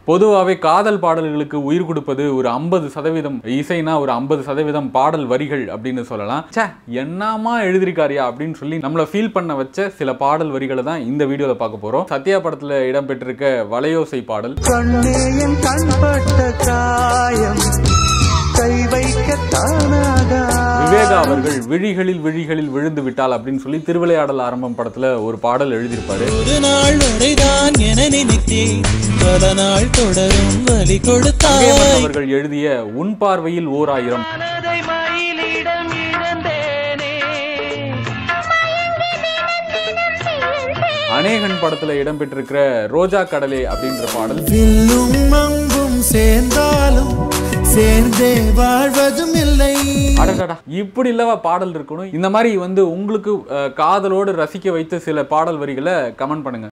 பொதுவாகவே காதல் பாடல்களுக்கு உயிர் கொடுப்பது ஒரு ஐம்பது சதவீதம் இசைனா ஒரு ஐம்பது சதவீதம் பாடல் வரிகள் அப்படின்னு சொல்லலாம் ச்சே என்னமா எழுதிருக்காரியா அப்படின்னு சொல்லி நம்மளை ஃபீல் பண்ண வச்ச சில பாடல் வரிகளை தான் இந்த வீடியோவில் பார்க்க போறோம் சத்யா படத்துல இடம்பெற்றிருக்க வளையோசை பாடல் கண்ணேயம் கண்பட்ட காயம் கை வைக்க தானாகா விவேகா அவர்கள் விழிகளில் விழிகளில் விழுந்து விட்டால் அப்படின்னு சொல்லி திருவிளையாடல் ஆரம்பம் படத்துல ஒரு பாடல் எழுதியிருப்பாரு ஒரு நாள் வரைதான் என நினைத்தேன் பல நாள் தொடரும் வழி கேமன் கொடுத்தாய் அவர்கள் எழுதிய உன் பார்வையில் ஓர் ஆயிரம் மனதை மயிலிடம் இழந்தேனே அநேகன் படத்துல இடம்பெற்றிருக்கிற ரோஜா கடலே அப்படின்ற பாடல் வில்லும் அம்பும் சேர்ந்தாலும் சேர்ந்தே வாழ்வதும் இல்லை அடடடா இப்படி இல்லவா பாடல் இருக்கணும் இந்த மாதிரி வந்து உங்களுக்கு அஹ், காதலோடு ரசிக்க வைத்த சில பாடல் வரிகளை கமெண்ட் பண்ணுங்க